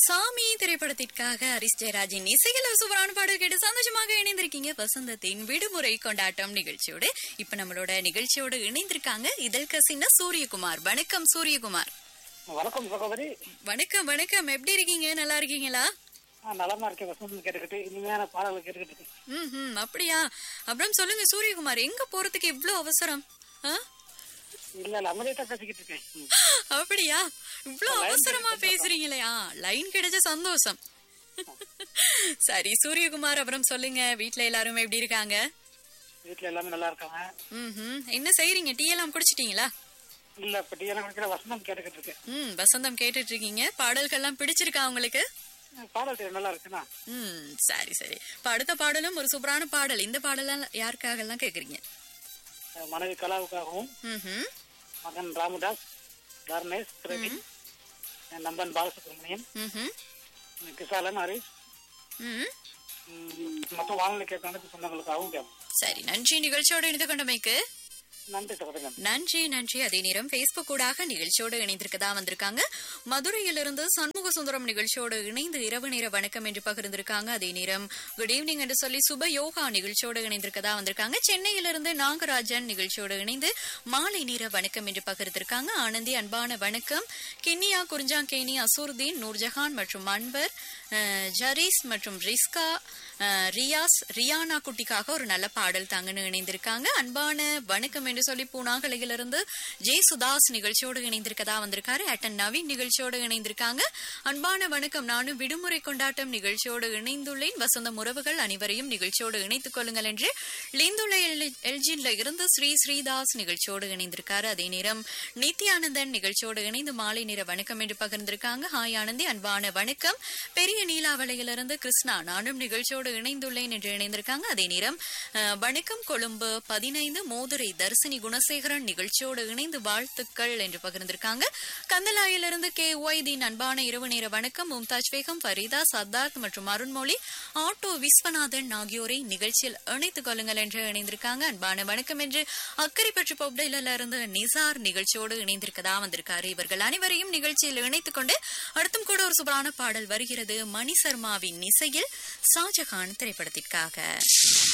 சாமி திரைப்படத்திற்காக ஹரிஸ் ஜெயராஜின் இசையில் ஒரு சூப்பரான பாடல் கேட்டு சந்தோஷமாக இணைந்திருக்கீங்க வசந்தத்தின் விடுமுறை கொண்டாட்டம் நிகழ்ச்சியோடு இப்ப நம்மளோட நிகழ்ச்சியோடு இணைந்திருக்காங்க இதழ் கசின சூரியகுமார் வணக்கம் சூரியகுமார் வணக்கம் சகோதரி வணக்கம் வணக்கம் எப்படி இருக்கீங்க நல்லா இருக்கீங்களா நான் நலமா இருக்கேன் வசந்தம் கேட்டுக்கிட்டு இனிமையான பாடல்கள் கேட்டுக்கிட்டு இருக்கேன். ம் ம் அப்படியா அப்புறம் சொல்லுங்க சூரியகுமார் எங்க போறதுக்கு இவ்ளோ அவசரம் ஆ? இல்ல இல்ல அமைதியா பேசிக்கிட்டு இருக்கேன் ம். அப்படியா இவ்ளோ அவசரமா பேசுறீங்களே ஆ லைன் கிடைச்ச சந்தோஷம் சரி சூரியகுமார் அப்புறம் சொல்லுங்க வீட்ல எல்லாரும் எப்படி இருக்காங்க வீட்டுல எல்லாமே நல்லா இருக்காங்க ம் என்ன செய்றீங்க டீ எல்லாம் குடிச்சிட்டீங்களா இல்ல இப்ப டீ எல்லாம் குடிக்கிற வசந்தம் கேட்டுக்கிட்டு இருக்கேன் ம் வசந்தம் கேட்டுட்டு இருக்கீங்க பாடல்கள்லாம் பிடிச்சிருக்கா உங்களுக்கு பாடல் தெரியும் நல்லா இருக்குண்ணா ம் சரி சரி இப்ப அடுத்த பாடலும் ஒரு சூப்பரான பாடல் இந்த பாடலாம் யாருக்காகலாம் கேக்குறீங்க அஹ் மனைவி கலாவுக்காகவும் ம் மகன் ராமதாஸ் தர்ணேஷ் பிரவீன் என் நம்பன் பாலசுப்ரமணியன் ம் கிசாலன் ஹரிஷ் ம் ம், மொத்தம் வானொலி கேட்க அனைத்து சொந்தங்களுக்காகவும் கேட்போம் சரி நன்றி நிகழ்ச்சியோடு இணைந்து கொண்டமைக்கு நன்றி சகோதரன் நன்றி நன்றி அதே நேரம் பேஸ்புக் ஊடாக நிகழ்ச்சியோடு இணைந்திருக்கதா வந்திருக்காங்க மதுரையிலிருந்து சண்முக சுந்தரம் நிகழ்ச்சியோடு இணைந்து இரவு நேர வணக்கம் என்று பகிர்ந்திருக்காங்க அதே நேரம் குட் ஈவினிங் என்று சொல்லி சுப யோகா நிகழ்ச்சியோடு இணைந்திருக்கதா வந்திருக்காங்க சென்னையிலிருந்து நாகராஜன் நிகழ்ச்சியோடு இணைந்து மாலை நேர வணக்கம் என்று பகிர்ந்திருக்காங்க ஆனந்தி அன்பான வணக்கம் கிண்ணியா குறிஞ்சாங்கேணி அசூர்தீன் நூர்ஜஹான் மற்றும் அன்பர் அஹ், ஜரீஸ் மற்றும் ரிஸ்கா அஹ், ரியாஸ் ரியானா குட்டிக்காக ஒரு நல்ல பாடல் தாங்கன்னு இணைந்திருக்காங்க அன்பான வணக்கம் என்று சொல்லி பூனாகலையிலிருந்து ஜே சுதாஸ் நிகழ்ச்சியோடு இணைந்திருக்கதா வந்திருக்காரு அட்டன் நவீன் நிகழ்ச்சியோடு இணைந்திருக்காங்க அன்பான வணக்கம் நானும் விடுமுறை கொண்டாட்டம் நிகழ்ச்சியோடு இணைந்துள்ளேன் வசந்தம் உறவுகள் அனைவரையும் நிகழ்ச்சியோடு இணைத்துக் கொள்ளுங்கள் என்று லிந்துள்ள எல்ஜின்ல இருந்து ஸ்ரீ ஸ்ரீதாஸ் நிகழ்ச்சியோடு இணைந்திருக்காரு அதே நேரம் நித்யானந்தன் நிகழ்ச்சியோடு இணைந்து மாலை நேர வணக்கம் என்று பகிர்ந்திருக்காங்க ஹாய் ஆனந்தி அன்பான வணக்கம் பெரிய நீலாவளையிலிருந்து கிருஷ்ணா நானும் நிகழ்ச்சியோடு இணைந்துள்ளேன் என்று இணைந்திருக்காங்க அதே நேரம் அஹ், வணக்கம் கொழும்பு பதினைந்து மோதுரை தர்சினி குணசேகரன் நிகழ்ச்சியோடு இணைந்து வாழ்த்துக்கள் என்று பகிர்ந்திருக்காங்க கந்தலாயிலிருந்து கே ஒய்தீன் அன்பான இரவு நேர வணக்கம் மும்தாஜ் பேகம் ஃபரீதா சத்தார்த் மற்றும் அருண்மொழி ஆட்டோ விஸ்வநாதன் ஆகியோரை நிகழ்ச்சியில் இணைத்துக் கொள்ளுங்கள் என்று இணைந்திருக்காங்க அன்பான வணக்கம் என்று அக்கறை பற்றி பொப்டையில இருந்து நிசார் நிகழ்ச்சியோடு இணைந்திருக்கதா வந்திருக்காரு இவர்கள் அனைவரையும் நிகழ்ச்சியில் இணைத்துக் கொண்டு அடுத்தும் கூட ஒரு சூப்பரான பாடல் வருகிறது மணி சர்மாவின் இசையில் ஷாஜகான் திரைப்படத்திற்காக